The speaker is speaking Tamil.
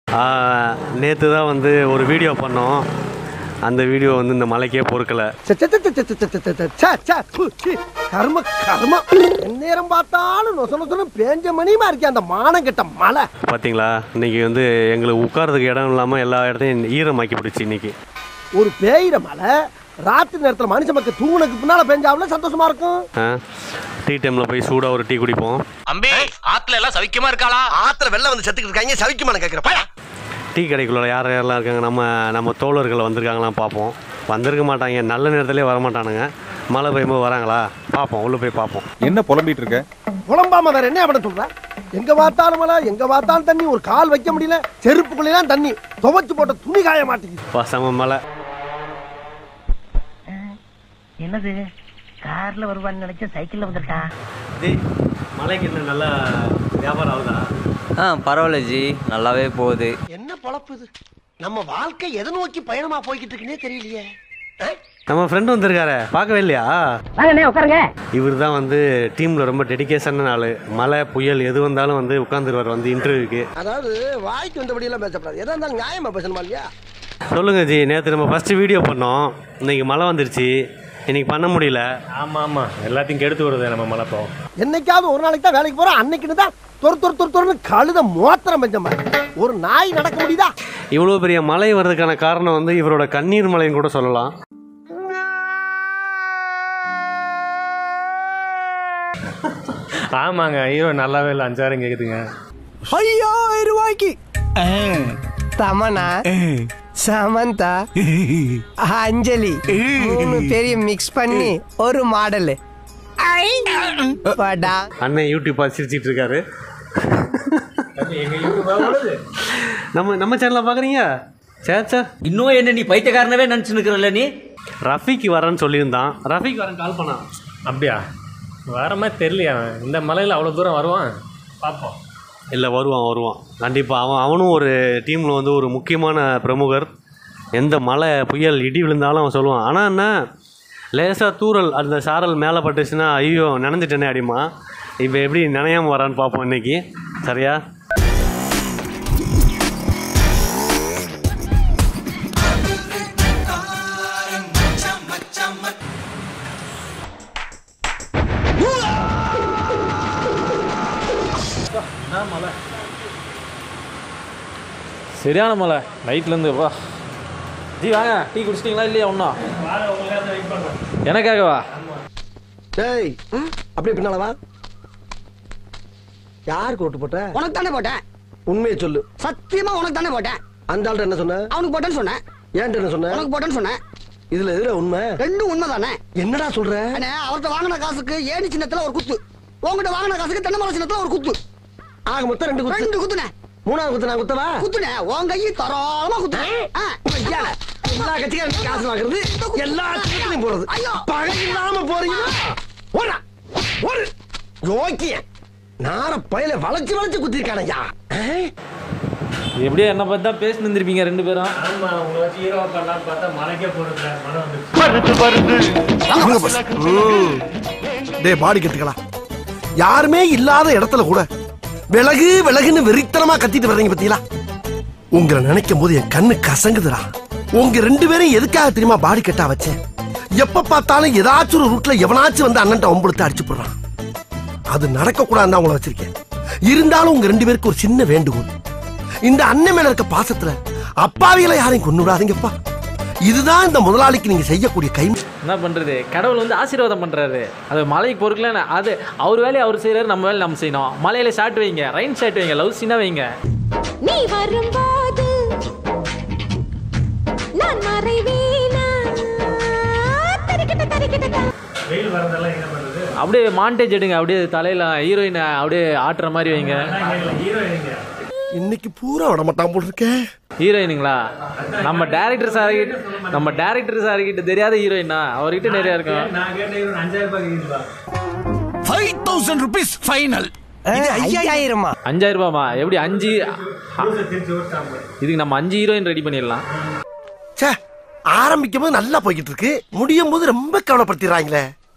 நேற்று தான் வந்து ஒரு வீடியோ பண்ணோம் அந்த வீடியோ வந்து இந்த மலைக்கே பொறுக்கலை ச்சே, ச்சே, ச்சே, ச்சே, ச்சே, ச்சே, ச்சே, ச்சே, ச்சே, ச்சே, ப்பு, சீ, கர்ம கர்ம நேரம் பார்த்தாலும் நொச நொசனு பேஞ்ச மணியுமா இருக்கே அந்த மானம் கெட்ட மலை பார்த்தீங்களா இன்னைக்கு வந்து எங்களுக்கு உட்கார்றதுக்கு இடம் இல்லாமல் எல்லா இடத்தையும் ஈரமாக்கி பிடிச்சி இன்னைக்கு ஒரு பேயிற மலை ராத்திரி நேரத்துல மனுஷ மக்கள் தூங்குனதுக்கு பின்னால பெஞ்சாவில் சந்தோஷமா இருக்கும் ஆ டீ டைமில் போய் சூடாக ஒரு டீ குடிப்போம் அம்பி ஆத்துல எல்லாம் சவிக்கமா இருக்காளா ஆத்துல வெள்ளம் வந்து செத்துக்கிட்டு இருக்காங்க சவிக்குமான கேக்குறப்ப டீ கடைக்குள்ள யார் யாரெல்லாம் இருக்காங்க நம்ம நம்ம தோழர்கள் வந்திருக்காங்களாம் பார்ப்போம் வந்திருக்க மாட்டாங்க நல்ல நேரத்துலேயே வர மாட்டானுங்க மழை பெய்யும்போது வராங்களா பார்ப்போம் உள்ளே போய் பார்ப்போம் என்ன புலம்பிட்டு இருக்க புலம்பாம வேற என்ன பண்ண சொல்ற எங்க பார்த்தாலும் மலை எங்க பார்த்தாலும் தண்ணி ஒரு கால் வைக்க முடியல செருப்புக்குள்ளேலாம் தண்ணி துவைச்சு போட்ட துணி காய மாட்டேங்குது பசம மலை என்னது கார்ல வருவான்னு நினைச்ச சைக்கிள்ல வந்திருக்கா டேய் மலைக்கு என்ன நல்லா வியாபாரம் ஆகுதா ஆ பரவாயில்ல ஜி நல்லாவே போகுது என்ன பொழப்பு இது நம்ம வாழ்க்கை எதை நோக்கி பயணமா போய்கிட்டு இருக்குன்னே தெரியலையே ஆ? நம்ம ஃப்ரெண்டு வந்திருக்காரு பார்க்கவே இல்லையா வாங்கண்ணே உட்காருங்க இவர் தான் வந்து டீமில் ரொம்ப டெடிகேஷனான ஆள் மழை புயல் எது வந்தாலும் வந்து உட்காந்துருவார் வந்து இன்டர்வியூக்கு அதாவது வாய்க்கு வந்தபடியெல்லாம் பேசக்கூடாது எதா இருந்தாலும் நியாயமா பேசணுமா இல்லையா சொல்லுங்க ஜி நேற்று நம்ம ஃபஸ்ட்டு வீடியோ பண்ணோம் இன்னைக்கு மழை வந்துருச்சு இன்னைக்கு பண்ண முடியல ஆமா ஆமா எல்லாத்தையும் கெடுத்து விடுது நம்ம மலைப்போ என்னைக்காவது ஒரு நாளைக்கு தான் வேலைக்கு போறோம் அன்னைக்குன்னு தான் தொறு தொறு தொறு தொறுன்னு கழுத மோத்திரம் பெஞ்ச மாதிரி ஒரு நாய் நடக்க முடியுதா இவ்வளோ பெரிய மழை வர்றதுக்கான காரணம் வந்து இவரோட கண்ணீர் மலைன்னு கூட சொல்லலாம் ஆமாங்க ஹீரோ நல்லாவே இல்லை அஞ்சாயிரம் கேக்குதுங்க ஐயாயிரம் ரூபாய்க்கு தமனா சமந்தா அஞ்சலி மூணு பேரையும் மிக்ஸ் பண்ணி ஒரு மாடல் படா அண்ணன் யூடியூப் பார்த்து சிரிச்சிட்டு இருக்காரு நம்ம நம்ம சேனலை பார்க்குறீங்க சே சார் இன்னும் என்ன நீ பைத்தியக்காரனவே நினச்சி நிற்கிறல்ல நீ ரஃபிக் வரேன்னு சொல்லியிருந்தான் ரஃபிக் வரேன் கால் பண்ணான் அப்படியா வர மாதிரி தெரியலையா அவன். இந்த மலையில் அவ்வளோ தூரம் வருவான் பார்ப்போம் இல்லை வருவான் வருவான் கண்டிப்பாக அவன் அவனும் ஒரு டீமில் வந்து ஒரு முக்கியமான பிரமுகர் எந்த மழை புயல் இடி விழுந்தாலும் அவன் சொல்லுவான் ஆனால் என்ன லேசாக தூறல் அந்த சாரல் மேலே பட்டுச்சுன்னா ஐயோ நனைஞ்சிட்டேனே அடிமா இப்போ எப்படி நனையாமல் வரான்னு பார்ப்போம் இன்னைக்கு சரியா சரியான மலை நைட்லேருந்து வா ஜி வாங்க டீ குடிச்சிட்டிங்களா இல்லையா ஒன்றா எனக்காகவா டேய் அப்படியே பின்னால வா யாருக்கு ஓட்டு போட்ட உனக்கு தானே போட்டேன் உண்மையை சொல்லு சத்தியமா உனக்கு தானே போட்டேன் அந்த ஆள்கிட்ட என்ன சொன்ன அவனுக்கு போட்டேன்னு சொன்னேன் ஏன்ட்ட என்ன சொன்ன உனக்கு போட்டேன்னு சொன்னேன் இதுல எதுல உண்மை ரெண்டும் உண்மைதானே என்னடா சொல்ற அண்ணே அவர்கிட்ட வாங்கின காசுக்கு ஏணி சின்னத்துல ஒரு குத்து உங்ககிட்ட வாங்கின காசுக்கு தென்னை மரம் சின்னத்துல ஒரு குத்து ஆக மொத்தம் ரெண்டு குத்து ரெண்டு குத்துனே மூணாவது குத்து நான் குத்தவா குத்துனே உன் கையை தாராளமா குத்துனேன் ஆ. ஐயா, எல்லா கட்சிக்காரும் காசு வாங்குறது எல்லா கட்சிகளையும் போறது ஐயோ. பகை இல்லாம போறீங்களா ஓடா ஒரு யோக்கிய நார பயல வளைச்சு வளைச்சு குத்திருக்கானய்யா எப்படியோ என்ன பார்த்து தான் பேசி நின்றுருப்பீங்க ரெண்டு பேரும் ஆமா உங்களை வச்சு ஹீரோ பண்ணலான்னு பார்த்தா மலைக்கே போடுறதுல மழை வந்து டே பாடி கட்டுக்கலாம் யாருமே இல்லாத இடத்துல கூட விலகு விலகுன்னு வெறித்தனமா கத்திட்டு வர்றீங்க பத்தீங்களா உங்களை நினைக்கும் போது என் கண்ணு கசங்குதுடா உங்க ரெண்டு பேரும் எதுக்காக தெரியுமா பாடி கட்டா வச்சேன் எப்ப பார்த்தாலும் ஏதாச்சும் ஒரு ரூட்ல எவனாச்சும் வந்து அண்ணன்ட்ட ஒம்பளுத்து அடிச்சு போடுறான் அது நடக்க கூடாதுன்னு உங்களை வச்சிருக்கேன் இருந்தாலும் உங்க ரெண்டு பேருக்கு ஒரு சின்ன வேண்டுகோள் இந்த அண்ணன் மேல இருக்க பாசத்துல அப்பாவிகளை யாரையும் கொண்டு விடாதீங்கப்பா இதுதான் இந்த முதலாளிக்கு நீங்க செய்யக்கூடிய கை என்ன பண்ணுறது கடவுள் வந்து ஆசீர்வாதம் பண்ணுறாரு அது மலைக்கு பொறுக்கல அது அவர் வேலையை அவர் செய்கிறாரு நம்ம வேலையை நம்ம செய்யணும் மலையில ஷாட் வைங்க ரைன் ஷாட் வைங்க லவ் சீனா வைங்க நீ வரும்போது நான் மறைவேனா தரிக்கிட்ட தரிக்கிட்ட வெயில் வரதெல்லாம் என்ன பண்ணுறது அப்படியே மாண்டேஜ் எடுங்க அப்படியே தலையில் ஹீரோயினை அப்படியே ஆட்டுற மாதிரி வைங்க ஹீரோயினுங்க இன்னைக்கு பூரா விட மாட்டான் போல் இருக்கேன் ஹீரோயினுங்களா நம்ம டேரக்டர் சார் நம்ம டேரக்டர் சார் கிட்ட தெரியாத ஹீரோயினா அவர்கிட்ட நிறைய இருக்கும் நான் கேட்ட ஹீரோ அஞ்சாயிரம் ரூபாய் கேக்குதுப்பா ஃபைவ் தௌசண்ட் ருபீஸ் ஃபைனல் ஐயாயிரமா அஞ்சாயிரம் ரூபாமா எப்படி அஞ்சு திருச்சி ஓட்டாம இதுக்கு நம்ம அஞ்சு ஹீரோயின் ரெடி பண்ணிடலாம் ச்சே ஆரம்பிக்கும் போது நல்லா போய்கிட்டு இருக்கு முடியும் போது ரொம்ப கவலைப்படுத்திடுறாங்களே